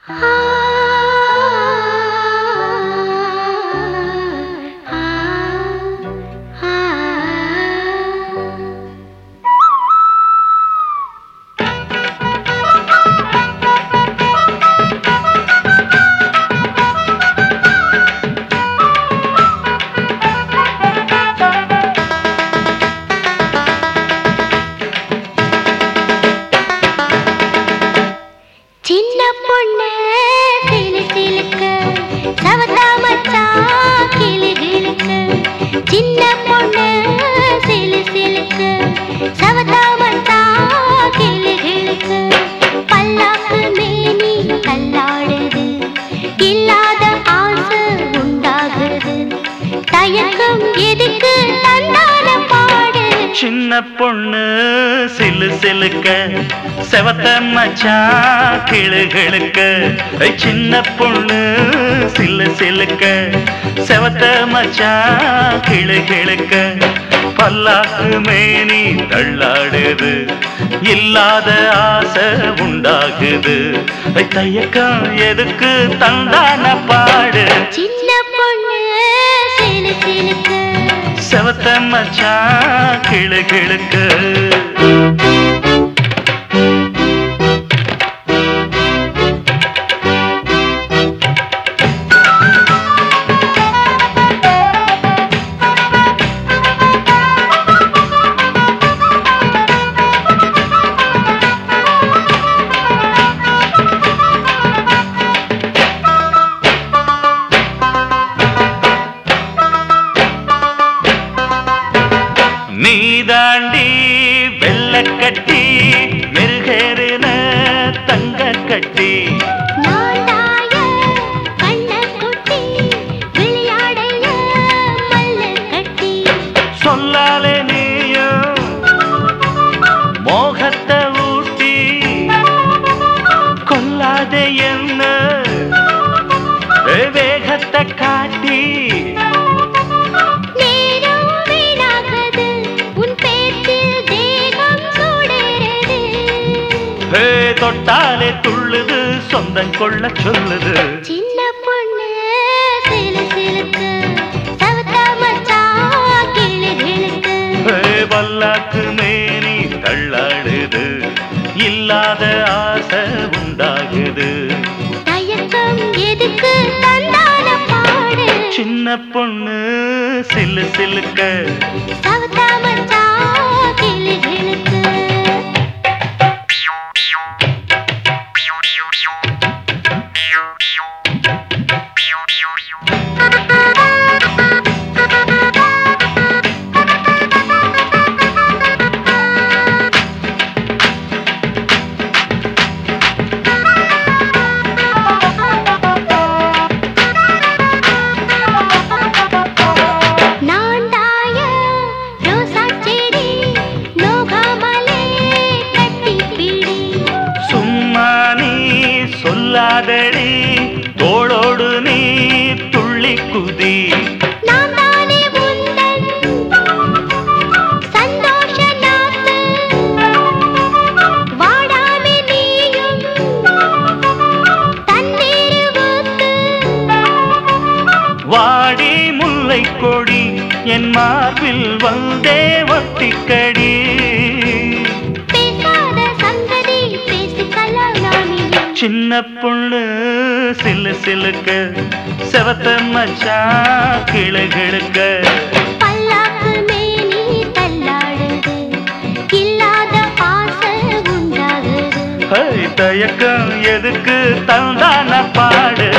சின்ன பொண்ணு சிலு சிலுக்கு சவத்தா மச்சான் கிளு கிளுக்கு சின்ன பொண்ணு சிலு சிலுக்கு சவத்தா மச்சான் கிளு கிளுக்கு பல்லாக்கு மேனி கல்லாடுது இல்லாத ஆசை உண்டாகுது தயக்கம் எதுக்கு தந்தான பாடு சின்ன பொண்ணு சிலு சிலுக்க செவத்த மச்சான் கிளுகிழுக்க ஐ, சின்ன பொண்ணு சிலு சிலுக்க செவத்த மச்சான் கிளுகிழுக்க பல்லாக்கு மேனி தள்ளாடுது இல்லாத ஆசை உண்டாகுது ஐ, தயக்கம் எதுக்கு தந்தான பாடு சின்ன பொண்ணு சிலு சிலுக்கு செவத்த மச்சான் கிளுகிழுக்கு நீதாண்டி வெள்ளக்கட்டி மெருகேறின தங்க கட்டி நாண்டாய கண்ணக்குட்டி விளையாடைய மல்லு கட்டி சொல்லாலே நீயும் மோகத்தை ஊட்டி கொல்லாதே என்ன வேகத்தை காட்டி நேரம் வீணாகுது உன் பேச்சில் தேகம் சூடேறுது ஹே, தொட்டாலே துள்ளுது சொந்தம் கொள்ள சொல்லுது சின்ன பொண்ணு சிலு சிலுக்கு சவத்தா மச்சான் கிளு கிளுக்கு ஹே, பல்லாக்கு மேனி தள்ளாடுது இல்லாத ஆசை உண்டாகுது தயக்கம் எதுக்கு தந்தான பாடு சின்ன பொண்ணு சிலு சிலுக்க சவத்தா மச்சான் கிளு கிளுக்கு நாண்டாய ரோசா செடி நோகாமலே கட்டிப்பிடி சும்மா நீ சொல்லாதடி தோளோடு நீ துள்ளி குதி நான் தானே உந்தன் சந்தோஷ நாத்து வாடாமே நீயும் தண்ணீர் ஊத்து வாடி முல்லை கொடி என் மார்பில் வந்தே வட்டிக்கடி பேசாத சங்கதி பேசிக்கலாம் நானியும் சின்ன பொண்ணு சிலு சிலுக்க செவத்த மச்சான் கிளுகிழுக்க பல்லாக்கு மேனி தள்ளாடுது இல்லாத ஆசை உண்டாகுது ஹை, தயக்கம் எதுக்கு தந்தான பாடு